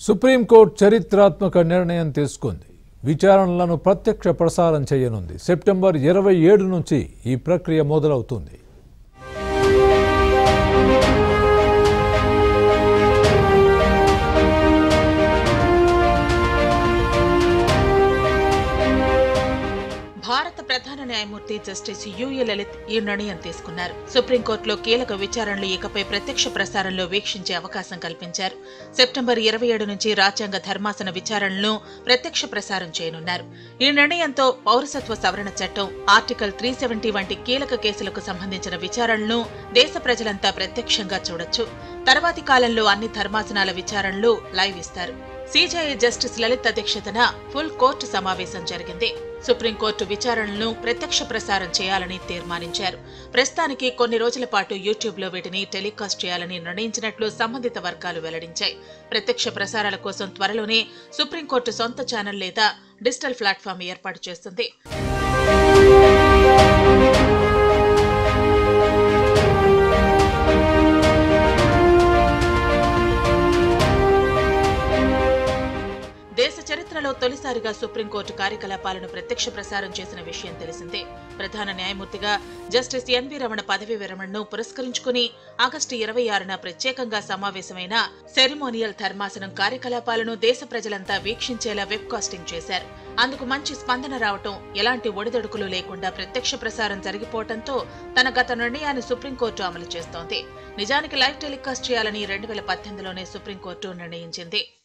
supreme court చరిత్రాత్మక నిర్ణయం తీసుకుంది విచారణలను ప్రత్యక్ష ప్రసారం చేయనుంది సెప్టెంబర్ ఇరవై ఏడు నుంచి ఈ ప్రక్రియ మొదలవుతుంది భారత ప్రధాన న్యాయమూర్తి జస్టిస్ యుయు లలిత్ ఈ నిర్ణయం తీసుకున్నారు సుప్రీంకోర్టులో కీలక విచారణలు ఇకపై ప్రత్యక్ష ప్రసారంలో వీక్షించే అవకాశం కల్పించారు సెప్టెంబర్ ఇరవై ఏడు నుంచి రాజ్యాంగ ధర్మాసన విచారణలను ప్రత్యక్ష ప్రసారం చేయనున్నారు ఈ నిర్ణయంతో పౌరసత్వ సవరణ చట్టం ఆర్టికల్ త్రీ సెవెంటీ వంటి కీలక కేసులకు సంబంధించిన విచారణలను దేశ ప్రజలంతా ప్రత్యక్షంగా చూడొచ్చు తర్వాతి కాలంలో అన్ని ధర్మాసనాల విచారణలు లైవ్ ఇస్తారు సీజేఐ జస్టిస్ లలిత్ అధ్యక్షతన ఫుల్ కోర్టు సమావేశం జరిగింది సుప్రీంకోర్టు విచారణలను ప్రత్యక్ష ప్రసారం చేయాలని తీర్మానించారు ప్రస్తుతానికి కొన్ని రోజుల పాటు యూట్యూబ్లో వీటిని టెలికాస్ట్ చేయాలని నిర్ణయించినట్లు సంబంధిత వర్గాలు వెల్లడించాయి ప్రత్యక్ష ప్రసారాల కోసం త్వరలోనే సుప్రీంకోర్టు సొంత ఛానల్ లేదా డిజిటల్ ప్లాట్ఫామ్ ఏర్పాటు చేస్తుంది దేశ చరిత్రలో తొలిసారిగా సుప్రీంకోర్టు కార్యకలాపాలను ప్రత్యక్ష ప్రసారం చేసిన విషయం తెలిసిందే ప్రధాన న్యాయమూర్తిగా జస్టిస్ ఎన్వి రమణ పదవీ విరమణను పురస్కరించుకుని ఆగస్టు ఇరవై ఆరున ప్రత్యేకంగా సమావేశమైన సెరిమోనియల్ ధర్మాసనం కార్యకలాపాలను దేశ ప్రజలంతా వీక్షించేలా వెబ్ కాస్టింగ్ చేశారు అందుకు మంచి స్పందన రావటం ఎలాంటి ఒడిదొడుకులు లేకుండా ప్రత్యక్ష ప్రసారం జరిగిపోవడంతో తన గత నిర్ణయాన్ని సుప్రీంకోర్టు అమలు చేస్తోంది నిజానికి లైవ్ టెలికాస్ట్ చేయాలని రెండు వేల పద్దెనిమిదిలోనే సుప్రీంకోర్టు నిర్ణయించింది